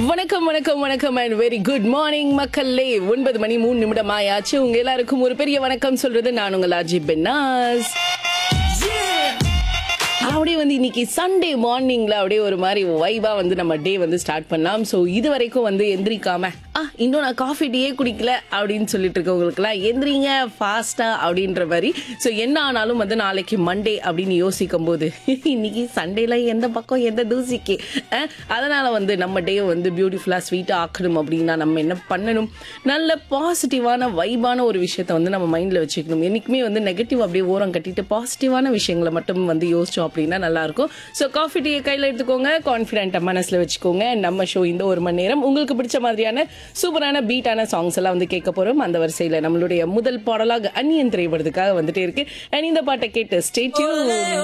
வணக்கம் வணக்கம் வணக்கம் அண்ட் வெரி குட் மார்னிங் மக்களே ஒன்பது மணி மூணு நிமிடம் ஆயாச்சு உங்க எல்லாருக்கும் ஒரு பெரிய வணக்கம் சொல்றது நான் உங்கள் அஜி பென்னாஸ் அப்படியே வந்து இன்னைக்கு சண்டே மார்னிங்ல அப்படியே ஒரு மாதிரி வைவா வந்து நம்ம டே வந்து ஸ்டார்ட் பண்ணலாம் ஸோ இது வரைக்கும் வந்து எந்திரிக்காம ஆ இன்னும் நான் காஃபி டீயே குடிக்கல அப்படின்னு சொல்லிட்டு இருக்கவங்களுக்குலாம் எந்திரிங்க ஃபாஸ்டா அப்படின்ற மாதிரி ஸோ என்ன ஆனாலும் வந்து நாளைக்கு மண்டே அப்படின்னு யோசிக்கும் போது இன்னைக்கு சண்டேல எந்த பக்கம் எந்த தூசிக்கு அஹ், அதனால வந்து நம்ம டே வந்து பியூட்டிஃபுல்லா ஸ்வீட்டா ஆக்கணும் அப்படின்னா நம்ம என்ன பண்ணணும் நல்ல பாசிட்டிவான வைபான ஒரு விஷயத்த வந்து நம்ம மைண்ட்ல வச்சுக்கணும் என்னைக்குமே வந்து நெகட்டிவ் அப்படியே ஓரம் கட்டிட்டு பாசிட்டிவான விஷயங்களை மட்டும் வந்து யோசிச்சோம் அப்படின்னா நல்லா இருக்கும் ஸோ காஃபி டீயை கையில் எடுத்துக்கோங்க கான்ஃபிடென்ட்டாக மனசில் வச்சுக்கோங்க நம்ம ஷோ இந்த ஒரு மணி நேரம் உங்களுக்கு பிடிச்ச மாதிரியான சூப்பரான பீட்டான சாங்ஸ் எல்லாம் வந்து கேட்க போறோம் அந்த வரிசையில் நம்மளுடைய முதல் பாடலாக அந்நியன் திரைப்படத்துக்காக வந்துட்டே இருக்கு அண்ட் இந்த பாட்டை கேட்டு ஸ்டேட்யூ